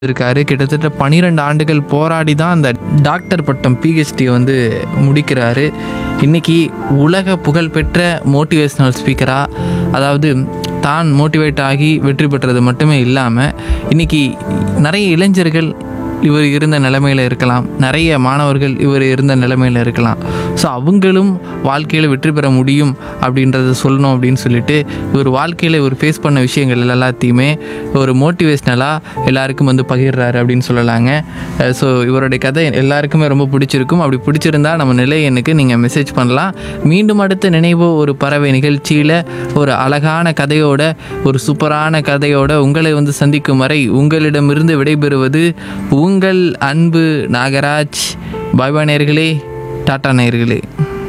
இருக்காரு கிட்டத்தட்ட பன்னிரெண்டு ஆண்டுகள் போராடி தான் அந்த டாக்டர் பட்டம் பிஹெச்டி வந்து முடிக்கிறாரு இன்னைக்கு உலக புகழ்பெற்ற மோட்டிவேஷ்னல் ஸ்பீக்கராக அதாவது தான் மோட்டிவேட் ஆகி வெற்றி பெற்றது மட்டுமே இல்லாமல் இன்னைக்கு நிறைய இளைஞர்கள் இவர் இருந்த நிலைமையில் இருக்கலாம் நிறைய மாணவர்கள் இவர் இருந்த நிலைமையில் இருக்கலாம் ஸோ அவங்களும் வாழ்க்கையில் வெற்றி பெற முடியும் அப்படின்றத சொல்லணும் அப்படின்னு சொல்லிட்டு இவர் வாழ்க்கையில் இவர் ஃபேஸ் பண்ண விஷயங்கள் எல்லாத்தையுமே ஒரு மோட்டிவேஷ்னலாக எல்லாருக்கும் வந்து பகிர்றாரு அப்படின்னு சொல்லலாங்க ஸோ இவருடைய கதை எல்லாருக்குமே ரொம்ப பிடிச்சிருக்கும் அப்படி பிடிச்சிருந்தா நம்ம நிலை எண்ணுக்கு நீங்கள் மெசேஜ் பண்ணலாம் மீண்டும் அடுத்த நினைவோ ஒரு பறவை நிகழ்ச்சியில் ஒரு அழகான கதையோட ஒரு சூப்பரான கதையோட உங்களை வந்து சந்திக்கும் வரை உங்களிடமிருந்து விடைபெறுவது உங்கள் அன்பு நாகராஜ் பாய் பாய் நேயர்களே டாடா நேயர்களே